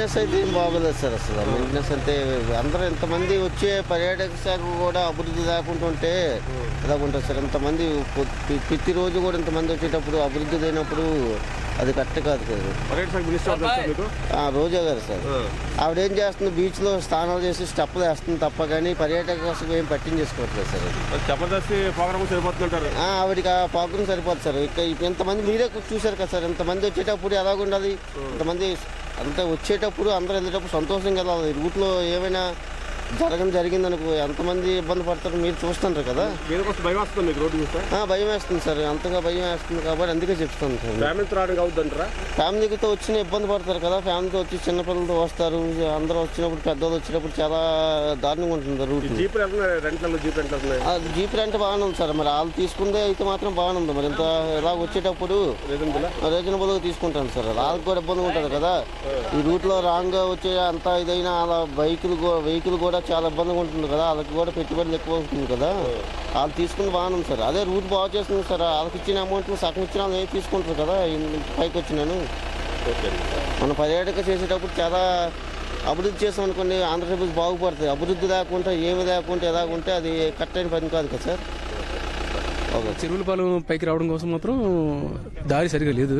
Maintenance అయితే ఏం బాగోలేదు సార్ అసలు మెయింటెనెన్స్ అంటే అందరూ ఇంతమంది వచ్చే పర్యాటక శాఖ కూడా అభివృద్ధి లేకుండా ఉంటే ఎలా ఉంటుంది సార్ ఇంతమంది ప్రతి- ప్రతిరోజు కూడా ఇంతమంది వచ్చేటప్పుడు అభివృద్ధి లేనప్పుడు అది కరెక్ట్ కాదు కదా పర్యాటక శాఖ మినిస్టర్ ఎవరు తెలుసా మీకు ఆ, రోజా గారు సార్ ఆ. ఆవిడ ఏం చేస్తుంది బీచ్లో స్నానాలు చేసి స్టెప్పులు వేస్తుంది తప్ప కానీ పర్యాటక కోసం ఏం పట్టించేసుకోవట్లేదు సార్ అది మరి జబర్దస్త్ ప్రోగ్రామ్ సరిపోతుందంటారు ఆ, ఆవిడకి ఆ పాకుని సరిపోతుంది సార్ ఇక ఇక ఇంతమంది మీరే చూశారు కదా సార్ ఇంతమంది వచ్చేటప్పుడు ఎలాగ ఉండాలి ఇంతమంది అంత వచ్చేటప్పుడు అందరూ వెళ్ళేటప్పుడు సంతోషంగా వెళ్ళాలి రూట్లో ఏమైనా జరగడం జరిగిందనుకో ఎంతమంది ఇబ్బంది పడతారో మీరు చూస్తుంటారు కదా మీద కోసం భయం వస్తుంది మీకు రోడ్డు చూస్తే ఆ, భయం వేస్తుంది సార్ అంతగా భయం వేస్తుంది కాబట్టి అందుకే చెప్తాను సార్ ఫ్యామిలీతో రావడానికి అవుతుందంటారా ఫ్యామిలీతో వచ్చిన ఇబ్బంది పడతారు కదా ఫ్యామిలీతో వచ్చి చిన్నపిల్లలతో వస్తారు అందరూ వచ్చినప్పుడు పెద్దలు వచ్చినప్పుడు చాలా దారుణంగా ఉంటుంది రూట్ జీపులు వెళ్తున్నాయి రెంట్లలో జీప్ రెంట్లు వెళ్తున్నాయి ఆ జీప్ రెంట్ బాగానే ఉంది సార్ మరి వాళ్ళు తీసుకుందే అయితే మాత్రం బాగానే ఉంది మరి ఇంత ఇలా వచ్చేటప్పుడు రీజనబుల్ రీజనబుల్గా తీసుకుంటాను సార్ వాళ్ళకి కూడా ఇబ్బంది ఉంటుంది కదా ఈ రూట్లో రాంగ్గా వచ్చే అంత ఇదైనా అలా బైకులు వెహికల్ కూడా చాలా ఇబ్బందిగా ఉంటుంది కదా వాళ్ళకి కూడా పెట్టుబడులు ఎక్కువ అవుతుంది కదా వాళ్ళు తీసుకుంది బాగానే ఉంది సార్ అదే రూట్ బాగా చేస్తుంది సార్ వాళ్ళకి ఇచ్చిన అమౌంట్ సగం ఇచ్చిన వాళ్ళు ఏం తీసుకుంటారు కదా ఇంత పైకి వచ్చినాను ఓకే మన పర్యాటక చేసేటప్పుడు చాలా అభివృద్ధి చేసాం అనుకోండి ఆంధ్రప్రదేశ్ బాగుపడుతుంది అభివృద్ధి లేకుండా ఏమి లేకుండా ఎలా ఉంటే అది కరెక్ట్ అయిన పని కాదు కదా సార్ ఓకే చెరువుల పాలెం పైకి రావడం కోసం మాత్రం దారి సరిగా లేదు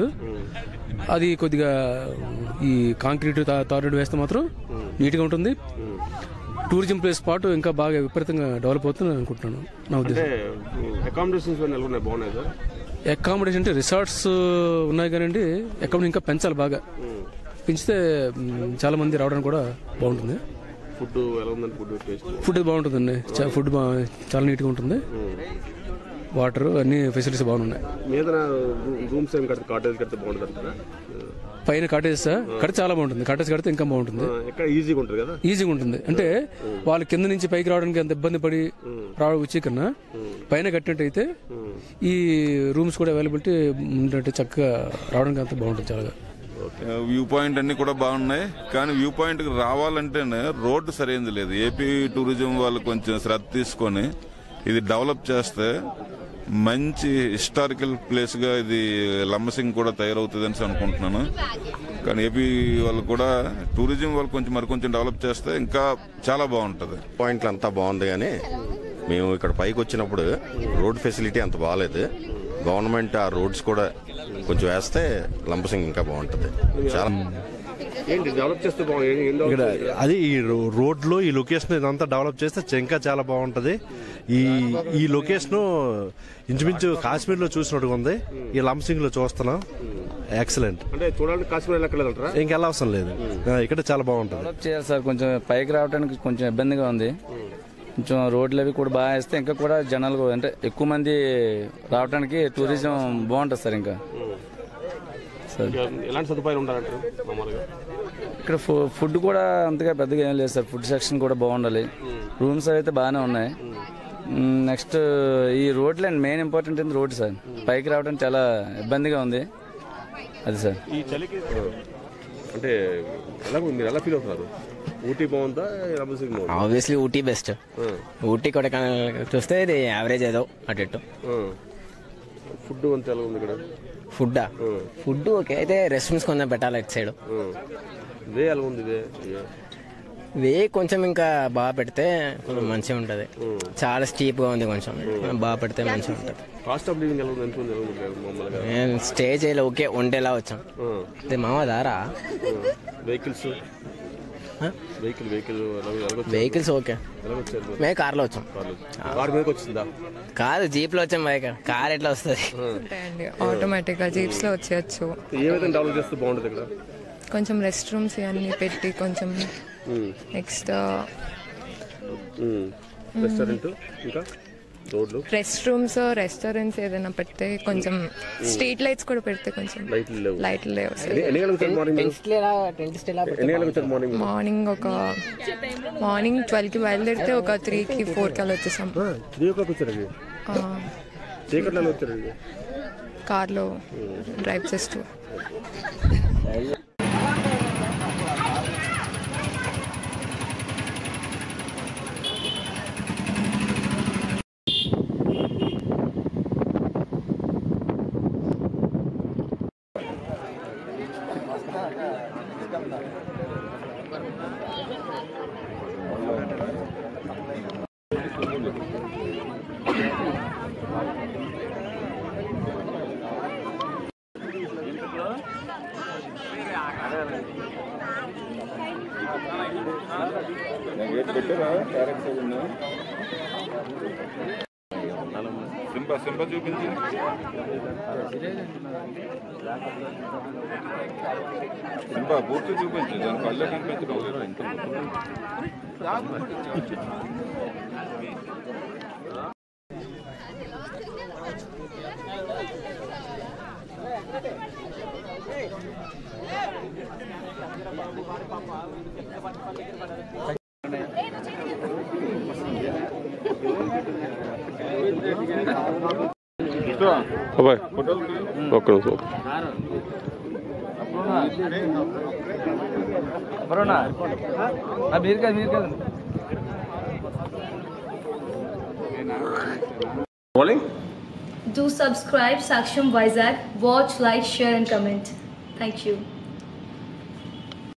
అది కొద్దిగా ఈ కాంక్రీట్ తా- తారుడు వేస్తే మాత్రం నీట్గా ఉంటుంది టూరిజం ప్లేస్ స్పాట్ ఇంకా బాగా విపరీతంగా డెవలప్ అవుతుంది అనుకుంటున్నాను నా అంటే ఉద్దేశం అకామిడేషన్స్ ఎలా ఉన్నాయి బాగున్నాయి సార్ అకామిడేషన్ అంటే రిసార్ట్స్ ఉన్నాయి కానండి అకామిడేషన్ ఇంకా పెంచాలి బాగా పెంచితే మ్, చాలా మంది రావడానికి కూడా బాగుంటుంది ఫుడ్ ఎలా ఉందండి ఫుడ్ టేస్ట్ ఫుడ్ బాగుంటుందండి చా- ఫుడ్ బా చాలా నీట్గా ఉంటుంది వాటర్ అన్ని ఫెసిలిటీస్ బాగున్నాయి మీద రూమ్స్ ఏం కడితే కాటేజ్ కడితే బాగుంటుంది అంటారా పైన కాటేజ్ కడితే చాలా బాగుంటుంది కాటేజ్ కడితే ఇంకా బాగుంటుంది ఎక్కడ ఈజీగా ఉంటుంది కదా ఈజీగా ఉంటుంది అంటే వాళ్ళు కింద నుంచి పైకి రావడానికి అంత ఇబ్బంది పడి రావడం వచ్చే కన్నా పైన కట్టినట్టయితే ఈ రూమ్స్ కూడా అవైలబిలిటీ ఉంటే చక్కగా రావడానికి అంత బాగుంటుంది చాలా వ్యూ పాయింట్ అన్ని కూడా బాగున్నాయి కానీ వ్యూ పాయింట్ కి రావాలంటేనే రోడ్డు సరైనది లేదు ఏపీ టూరిజం వాళ్ళు కొంచెం శ్రద్ధ తీసుకొని ఇది డెవలప్ చేస్తే మంచి హిస్టారికల్ ప్లేస్ గా ఇది లంబసింగ్ కూడా తయారవుతుంది అని అనుకుంటున్నాను కానీ ఏపీ వాళ్ళు కూడా టూరిజం వాళ్ళు కొంచెం మరి కొంచెం డెవలప్ చేస్తే ఇంకా చాలా బాగుంటది పాయింట్లు అంతా బాగుంది కానీ మేము ఇక్కడ పైకి వచ్చినప్పుడు రోడ్ ఫెసిలిటీ అంత బాగాలేదు గవర్నమెంట్ ఆ రోడ్స్ కూడా కొంచెం వేస్తే లంపసింగ్ ఇంకా బాగుంటుంది చాలా ఏంటి డెవలప్ చేస్తే బాగుంది ఏం- ఏం ఇక్కడ develop అది ఈ రో- రోడ్ లో ఈ లొకేషన్ ఇదంతా డెవలప్ చేస్తే చ- ఇంకా చాలా బాగుంటది ఈ ఈ లొకేషన్ ఇంచుమించు కాశ్మీర్ లో చూసినట్టుగా ఉంది ఈ లంసింగ్ లో చూస్తున్నాం ఎక్సలెంట్ అంటే చూడాలంటే కాశ్మీర్ వెళ్ళక్కర్లేదంటారా ఇంకెళ్ళ అవసరం లేదు ఆ, ఇక్కడ చాలా బాగుంటది డెవలప్ చేయాలి సార్ కొంచెం పైకి రావడానికి కొంచెం ఇబ్బందిగా ఉంది కొంచెం రోడ్లు అవి కూడా బాగా వేస్తే ఇంకా కూడా జనాలు కూడా- అంటే ఎక్కువ మంది రావడానికి టూరిజం బాగుంటుంది సార్ ఇంకా సార్ ఇంకా ఎలాంటి సదుపాయాలు ఉండాలంటారు మామూలుగా ఇక్కడ ఫు- ఫుడ్ కూడా అంతగా పెద్దగా ఏం లేదు సార్ ఫుడ్ సెక్షన్ కూడా బాగుండాలి రూమ్స్ అయితే బాగానే ఉన్నాయి మ్, నెక్స్ట్ ఈ రోడ్లు అండ్ మెయిన్ ఇంపార్టెంట్ ఏంటి రోడ్ సార్ పైకి రావడానికి చాలా ఇబ్బందిగా ఉంది అది సార్ ఈ చలికి అంటే ఎలా మీరు ఎలా ఫీల్ అవుతున్నారు ఊటీ బాగుందా రంబసింగ్ బాగుందా ఆబ్వియస్లీ ఊటీ బెస్ట్ ఊటీ కొడైకెనాల్ చూస్తే ఇది యావరేజ్ ఏదో అటు ఇటు ఫుడ్ అంతా ఎలా ఉంది ఇక్కడ ఫుడ్డా ఫుడ్ ఓకే అయితే రెస్టారెంట్స్ కొంచెం పెట్టాలి ఇటు సైడ్ వే ఎలా ఉంది వే వే. వే కొంచెం ఇంకా బాగా పెడితే కొంచెం మంచిగా ఉంటది చాలా స్టీప్ గా ఉంది కొంచెం బాగా పెడితే మంచిగా ఉంటది కాస్ట్ ఆఫ్ లివింగ్ ఎలా ఉంది ఎంత ఉంది ఎలా ఉంది ఇక్కడ మామూలుగా నేను స్టే చేయలే ఓకే ఒంటేలా వచ్చాం ఇది మామ దారా వెహికల్స్ వెహికల్ వెహికల్ ఎలా ఎలాగొచ్చారు వెహికల్స్ ఓకే ఎలాగొచ్చారు మీరు? మేము కార్లో వచ్చాం కార్లో. కార్ మీదకి వచ్చిందా కాదు జీప్ లో వచ్చాం బైక్ కార్ ఎట్లా వస్తుంది ఉంటాయండి ఆటోమేటిక్గా జీప్స్ లో వచ్చేయచ్చు ఏ విధంగా డెవలప్ చేస్తే బాగుంటుంది ఇక్కడ కొంచెం రెస్ట్ రూమ్స్ ఇవన్నీ పెట్టి కొంచెం నెక్స్ట్ రెస్టారెంట్ ఇంకా రోడ్లు రెస్ట్ రూమ్స్ రెస్టారెంట్స్ ఏదైనా పెడితే కొంచెం స్ట్రీట్ లైట్స్ కూడా పెడితే కొంచెం లైట్లు లేవు లైట్లు లేవు ఎన్ని ఎన్ని గంటలకు వచ్చారు మార్నింగ్ మీరు? ఎన్ని గంటలకు వచ్చారు మార్నింగ్ మీరు? మార్నింగ్ ఒక మార్నింగ్ ట్వెల్వ్ కి బయలుదేరితే ఒక త్రీ కి ఫోర్ కి అలా వచ్చేసాం త్రీ ఓ క్లాక్ వచ్చారు ఇది చీకట్లో ఎలా వచ్చారు ఇది కార్లో డ్రైవ్ చేస్తూ సింప సింప చూపించి సింప పూర్తి చూపించు దాని పల్లె కనిపించడం ఇంత బాబాయ్ ఒక్క నిమిషం అపర్ణ మీరు కాదు మీరు కాదు Rolling? Do subscribe Saksham Vizag. Watch, like, share, and comment. Thank you.